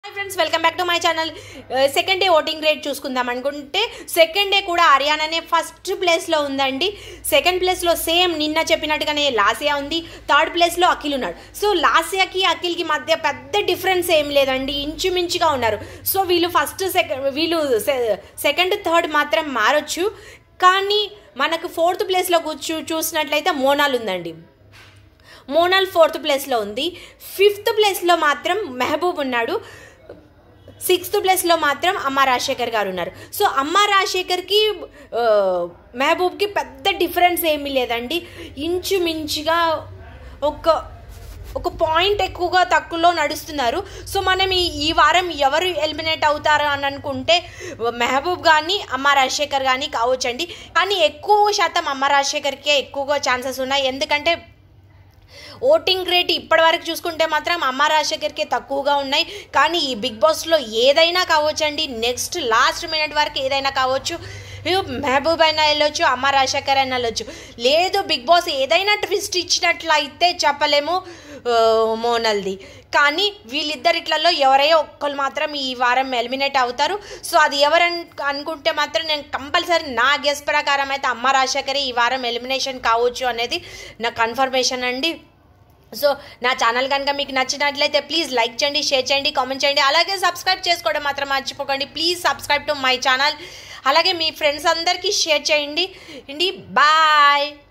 friends welcome back to my channel second day voting rate చూసుకుందాం అనుకుంటే second day కూడా హర్యానానే first ప్లేస్లో ఉందండి సెకండ్ ప్లేస్లో సేమ్ నిన్న చెప్పినట్టుగానే లాసియా ఉంది థర్డ్ ప్లేస్లో అఖిల్ ఉన్నాడు సో లాసియాకి అఖిల్కి మధ్య పెద్ద డిఫరెన్స్ ఏం లేదండి ఇంచుమించుగా ఉన్నారు సో వీళ్ళు ఫస్ట్ సెకండ్ వీళ్ళు సెకండ్ థర్డ్ మాత్రం మారొచ్చు కానీ మనకు ఫోర్త్ ప్లేస్లో కూర్చు చూసినట్లయితే మోనాల్ ఉందండి మోనాల్ ఫోర్త్ ప్లేస్లో ఉంది ఫిఫ్త్ ప్లేస్లో మాత్రం మెహబూబ్ ఉన్నాడు సిక్స్త్ ప్లేస్లో మాత్రం అమ్మ రాజశేఖర్ గారు ఉన్నారు సో అమ్మ రాజశేఖర్కి ఆ, మెహబూబ్కి పెద్ద డిఫరెన్స్ ఏమీ లేదండి ఇంచుమించుగా ఒక ఒక పాయింట్ ఎక్కువగా తక్కువలో నడుస్తున్నారు సో మనం ఈ ఈ వారం ఎవరు ఎలిమినేట్ అవుతారు అని అనుకుంటే మెహబూబ్ కానీ అమ్మ రాజశేఖర్ కానీ కావచ్చండి కానీ ఎక్కువ శాతం అమ్మ రాజశేఖర్కే ఎక్కువగా ఛాన్సెస్ ఉన్నాయి ఎందుకంటే ఓటింగ్ రేట్ ఇప్పటి వరకు చూసుకుంటే మాత్రం అమ్మ రాజశేఖర్కి తక్కువగా ఉన్నాయి కానీ ఈ బిగ్ బాస్లో ఏదైనా కావచ్చండి నెక్స్ట్ లాస్ట్ మినిట్ వరకు ఏదైనా కావచ్చు ఇగో మెహబూబ్ అయినా వెళ్ళొచ్చు అమ్మ రాజశేఖర్ అయినా వెళ్ళొచ్చు లేదు బిగ్ బాస్ ఏదైనా ట్విస్ట్ ఇచ్చినట్లయితే చెప్పలేము ఆ, మోనల్ది కానీ వీళ్ళిద్దరిట్లలో ఎవరైనా ఒక్కరు మాత్రం ఈ వారం ఎలిమినేట్ అవుతారు సో అది ఎవరని అనుకుంటే మాత్రం నేను కంపల్సరీ నా గెస్ ప్రకారం అయితే అమ్మ రాజశేఖరే ఈ వారం ఎలిమినేషన్ కావచ్చు అనేది నా కన్ఫర్మేషన్ అండి సో నా ఛానల్ కనుక మీకు నచ్చినట్లయితే ప్లీజ్ లైక్ చేయండి షేర్ చేయండి కామెంట్ చేయండి అలాగే సబ్స్క్రైబ్ చేసుకోవడం మాత్రం మర్చిపోకండి please subscribe to my channel అలాగే మీ ఫ్రెండ్స్ అందరికీ షేర్ చేయండి బాయ్